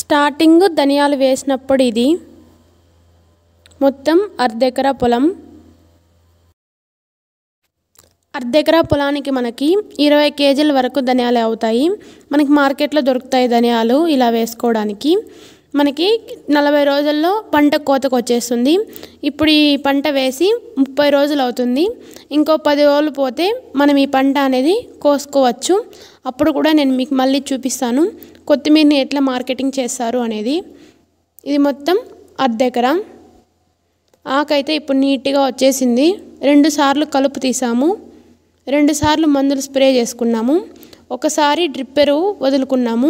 starting ధనియాలు వేసినప్పుడు ఇది మొత్తం అర్ధెకరా పొలం అర్ధెకరా పొలానికి మనకి ఇరవై కేజీల వరకు ధనియాలు అవుతాయి మనకి మార్కెట్లో దొరుకుతాయి ధనియాలు ఇలా వేసుకోవడానికి మనకి నలభై రోజుల్లో పంట కోతకు వచ్చేస్తుంది ఇప్పుడు ఈ పంట వేసి ముప్పై రోజులు అవుతుంది ఇంకో పది రోజులు పోతే మనం ఈ పంట అనేది కోసుకోవచ్చు అప్పుడు కూడా నేను మీకు మళ్ళీ చూపిస్తాను కొత్తిమీరని ఎట్లా మార్కెటింగ్ చేస్తారు అనేది ఇది మొత్తం అర్ధెకరా ఆకైతే ఇప్పుడు నీట్గా వచ్చేసింది రెండు సార్లు కలుపు తీసాము రెండు సార్లు మందులు స్ప్రే చేసుకున్నాము ఒకసారి డ్రిప్ ఎరువు వదులుకున్నాము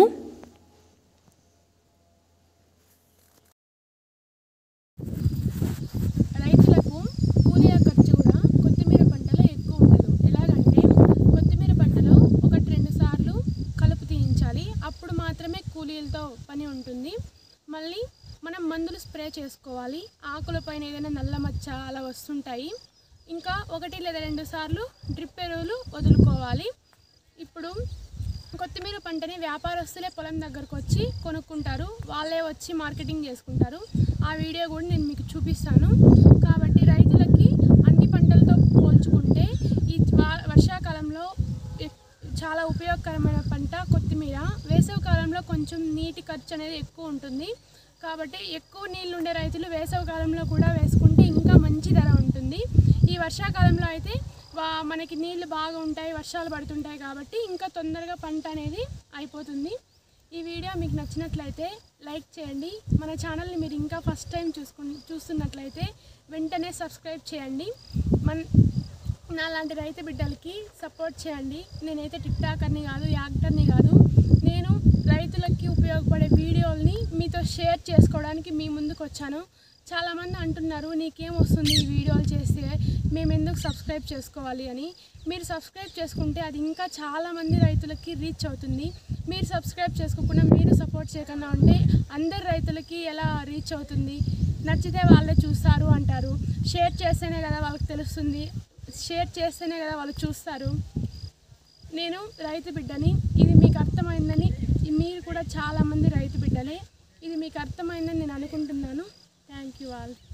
రైతులకు కూలీల ఖర్చు కూడా కొత్తిమీర పంటలో ఎక్కువ ఉండదు ఎలాగంటే కొత్తిమీర పంటలో ఒకటి రెండు సార్లు కలుపు తీయించాలి అప్పుడు మాత్రమే కూలీలతో పని ఉంటుంది మళ్ళీ మనం మందులు స్ప్రే చేసుకోవాలి ఆకులపైన ఏదైనా నల్ల మచ్చ అలా వస్తుంటాయి ఇంకా ఒకటి లేదా రెండు సార్లు డ్రిప్ ఎరువులు వదులుకోవాలి ఇప్పుడు కొత్తిమీర పంటని వ్యాపారస్తులే పొలం దగ్గరకు వచ్చి కొనుక్కుంటారు వాళ్ళే వచ్చి మార్కెటింగ్ చేసుకుంటారు ఆ వీడియో కూడా నేను మీకు చూపిస్తాను కాబట్టి రైతులకి అన్ని పంటలతో పోల్చుకుంటే ఈ వా- వర్షాకాలంలో ఎక్- చాలా ఉపయోగకరమైన పంట కొత్తిమీర వేసవి కాలంలో కొంచెం నీటి ఖర్చు అనేది ఎక్కువ ఉంటుంది కాబట్టి ఎక్కువ నీళ్ళు ఉండే రైతులు వేసవి కాలంలో కూడా వేసుకుంటే ఇంకా మంచి ధర ఉంటుంది ఈ వర్షాకాలంలో అయితే వా- మనకి నీళ్లు బాగా ఉంటాయి వర్షాలు పడుతుంటాయి కాబట్టి ఇంకా తొందరగా పంట అనేది అయిపోతుంది ఈ వీడియో మీకు నచ్చినట్లయితే లైక్ చేయండి మన ఛానల్ని మీరు ఇంకా ఫస్ట్ టైం చూసుకు చూస్తున్నట్లయితే వెంటనే సబ్స్క్రైబ్ చేయండి మన నాలాంటి రైతు బిడ్డలకి సపోర్ట్ చేయండి నేనైతే టిక్ టాకర్ని కాదు యాక్టర్ని కాదు నేను రైతులకి ఉపయోగపడే వీడియోల్ని మీతో షేర్ చేసుకోవడానికి మీ ముందుకు వచ్చాను చాలామంది అంటున్నారు నీకేం వస్తుంది ఈ వీడియోలు చేస్తే మేము ఎందుకు సబ్స్క్రైబ్ చేసుకోవాలి అని మీరు సబ్స్క్రైబ్ చేసుకుంటే అది ఇంకా చాలామంది రైతులకి రీచ్ అవుతుంది మీరు సబ్స్క్రైబ్ చేసుకోకుండా మీరు సపోర్ట్ చేయకుండా ఉంటే అందరు రైతులకి ఎలా రీచ్ అవుతుంది నచ్చితే వాళ్ళే చూస్తారు అంటారు షేర్ చేస్తేనే కదా వాళ్ళకి తెలుస్తుంది షేర్ చేస్తేనే కదా వాళ్ళు చూస్తారు నేను రైతు బిడ్డని ఇది మీకు అర్థమైందని మీరు కూడా చాలామంది రైతు బిడ్డలే ఇది మీకు అర్థమైందని నేను అనుకుంటున్నాను థ్యాంక్ యూ ఆల్